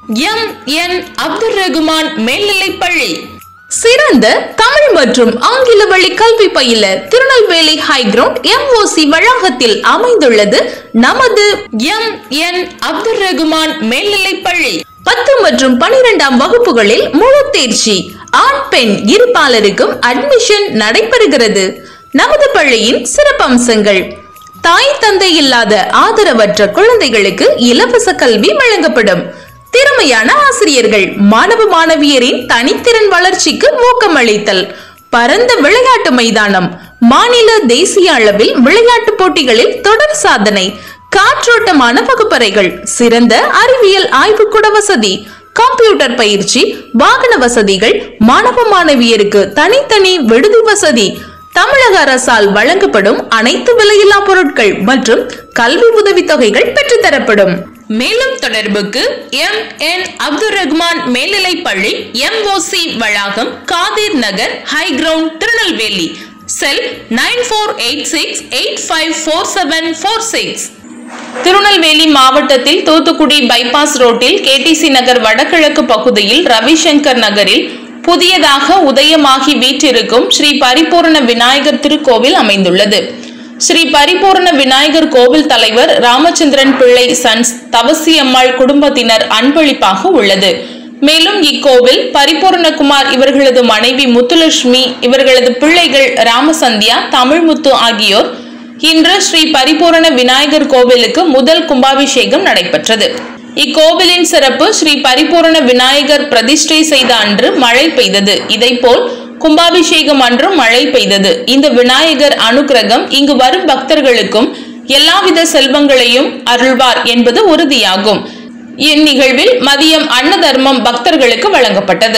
M N Abdul Rahman மேல்நிலைப் பள்ளி சிறந்த தமிழ் மற்றும் ஆங்கில வழி கல்வி பயில திருநெல்வேலி ஹைகிரவுண்ட் எம்ஓசி வளாகத்தில் அமைந்துள்ளது நமது எம் என் அப்துல் ரகுமான் மேல்நிலைப் பள்ளி பத்து மற்றும் பனிரெண்டாம் வகுப்புகளில் முழு தேர்ச்சி ஆண் பெண் இருபாலருக்கும் அட்மிஷன் நடைபெறுகிறது நமது பள்ளியின் சிறப்பம்சங்கள் தாய் தந்தை இல்லாத ஆதரவற்ற குழந்தைகளுக்கு இலவச கல்வி வழங்கப்படும் திறமையான ஆசிரியர்கள் மாணவ மாணவியரின் தனித்திறன் வளர்ச்சிக்கு ஊக்கமளித்தல் பரந்த விளையாட்டு மைதானம் மாநில தேசிய அளவில் விளையாட்டு போட்டிகளில் தொடர் சாதனை காற்றோட்டமான வகுப்பறைகள் சிறந்த அறிவியல் ஆய்வுக்கூட வசதி கம்ப்யூட்டர் பயிற்சி வாகன வசதிகள் மாணவ மாணவியருக்கு தனித்தனி விடுதி வசதி தமிழக அரசால் வழங்கப்படும் அனைத்து விலையில்லா பொருட்கள் மற்றும் கல்வி உதவித்தொகைகள் பெற்றுத்தரப்படும் மேலும் தொடர்புக்கு எம் என் அப்துல் ரஹ்மான் மேல்நிலைப் பள்ளி எம்ஓசி வளாகம் Kadhir Nagar high ground Tirunelveli cell nine four eight six eight five four seven four six Tirunelveli மாவட்டத்தில் தூத்துக்குடி பைபாஸ் ரோட்டில் கேடிசி நகர் வடகிழக்கு பகுதியில் ரவிசங்கர் நகரில் புதியதாக உதயமாகி வீற்றிருக்கும் ஸ்ரீ பரிபூரண விநாயகர் திருக்கோவில் அமைந்துள்ளது ஸ்ரீ பரிபூரண விநாயகர் கோவில் தலைவர் ராமச்சந்திரன் பிள்ளை சன்ஸ் தவசியம்மாள் குடும்பத்தினர் அன்பளிப்பாக உள்ளது மேலும் இக்கோவில் பரிபூரணகுமார் இவர்களது மனைவி முத்துலட்சுமி இவர்களது பிள்ளைகள் ராமசந்தியா தமிழ்முத்து ஆகியோர் இன்று ஸ்ரீ பரிபூரண விநாயகர் கோவிலுக்கு முதல் கும்பாபிஷேகம் நடைபெற்றது இக்கோவிலின் சிறப்பு ஸ்ரீ பரிபூரண விநாயகர் பிரதிஷ்டை செய்த அன்று மழை பெய்தது இதைப்போல் கும்பாபிஷேகம் அன்றும் மழை பெய்தது இந்த விநாயகர் அனுக்கிரகம் இங்கு வரும் பக்தர்களுக்கும் எல்லாவித செல்வங்களையும் அருள்வார் என்பது உறுதியாகும் இந்நிகழ்வில் மதியம் அன்னதர்மம் பக்தர்களுக்கு வழங்கப்பட்டது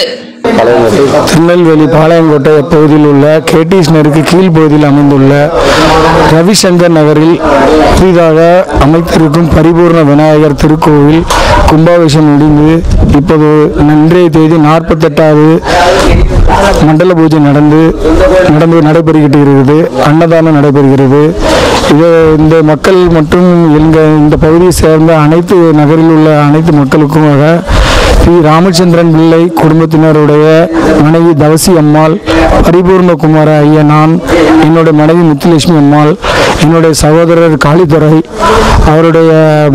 திருநெல்வேலி பாளையங்கோட்டை பகுதியில் உள்ள கேடிஸ் நகருக்கு கீழ்ப்பகுதியில் அமைந்துள்ள ரவிசங்கர் நகரில் புதிதாக அமைத்திருக்கும் பரிபூர்ண விநாயகர் திருக்கோவில் கும்பாபிஷேகம் முடிந்து இப்போது இன்றைய தேதி நாற்பத்தெட்டாவது மண்டல பூஜை நடந்து நடந்து நடைபெறுகிட்டு இருக்கிறது அன்னதானம் நடைபெறுகிறது இது இந்த மக்கள் மற்றும் எங்கள் இந்த பகுதியை சேர்ந்த அனைத்து நகரில் உள்ள அனைத்து மக்களுக்குமாக ஸ்ரீ ராமச்சந்திரன் பிள்ளை குடும்பத்தினருடைய மனைவி தவசி அம்மாள் பரிபூர்ணகுமார ஐயா நான் என்னுடைய மனைவி முத்துலட்சுமி அம்மாள் என்னுடைய சகோதரர் காளித்துறை அவருடைய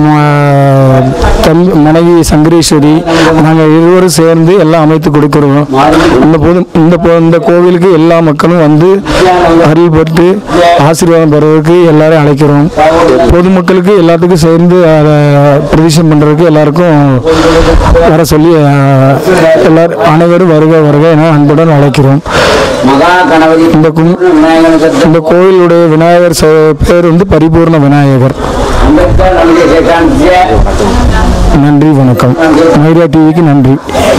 ம- தம் மனைவி சங்கரேஸ்வரி நாங்கள் இருவரும் சேர்ந்து எல்லாம் அமைத்து கொடுக்கிறோம் இந்த போது இந்த போ- இந்த கோவிலுக்கு எல்லா மக்களும் வந்து அருள் பெற்று ஆசீர்வாதம் பெறுவதற்கு எல்லாரையும் அழைக்கிறோம் பொதுமக்களுக்கு எல்லாத்துக்கும் சேர்ந்து அதை பிரதிஷம் பண்ணுறதுக்கு எல்லாருக்கும் வர சொல்லி அஹ், எல்லாரும் அனைவரும் வருக வருக என அன்புடன் அழைக்கிறோம் மகா கணபதி இந்த கும் விநாயகனுக்கு இந்த கோயிலுடைய விநாயகர் ச- பேர் வந்து பரிபூர்ண விநாயகர் அம்பேத்கர் நமக்கு சேஷாந்திய நன்றி வணக்கம் மைரா டிவிக்கு நன்றி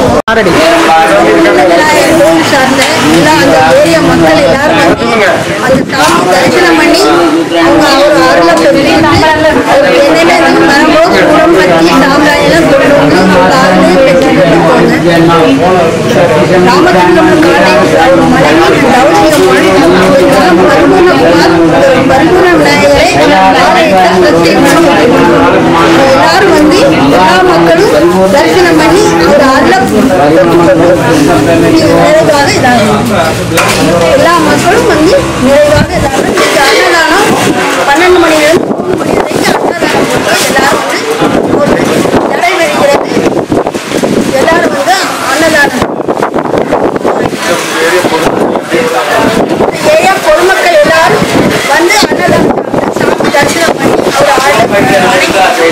கோவில் சார்ந்த எல்லாம் அந்த ஏரியா மக்கள் எல்லாரும் வந்து அந்த சாமி தரிசனம் பண்ணி அவங்க அவர் அருளை பெற்று அவர் என்னென்ன வரும்போது குடம் பற்றி சாம்பிராணி எல்லாம் கொண்டு வந்து அவங்க அருளை பெற்றுட்டு போங்க ராமச்சந்திரன் காலை அவர் மனைவி தவசியம்மாள் அவர் பரிபூர்ணகுமார் பரிபூர்ண விநாயகரை நாளையிட்ட சத்தியம் எல்லாரும் வந்து எல்லா மக்களும் தரிசனம் பண்ணி அவர் அருளை நிறைவாக இதாகும் எல்லா மக்களும் வந்து நிறைவாக இதாகும் இன்னைக்கு அன்னதானம் பன்னெண்டு மணிலேருந்து மூணு மணி வரைக்கும் அன்னதானம் போட்டு எல்லாரும் வந்து ஒரு நடைபெறுகிறது எல்லாரும் வந்து அன்னதானம் ஏரியா பொதுமக்கள் எல்லாரும் வந்து அன்னதானம் சாமி தரிசனம் பண்ணி அவர் ஆழ்ந்த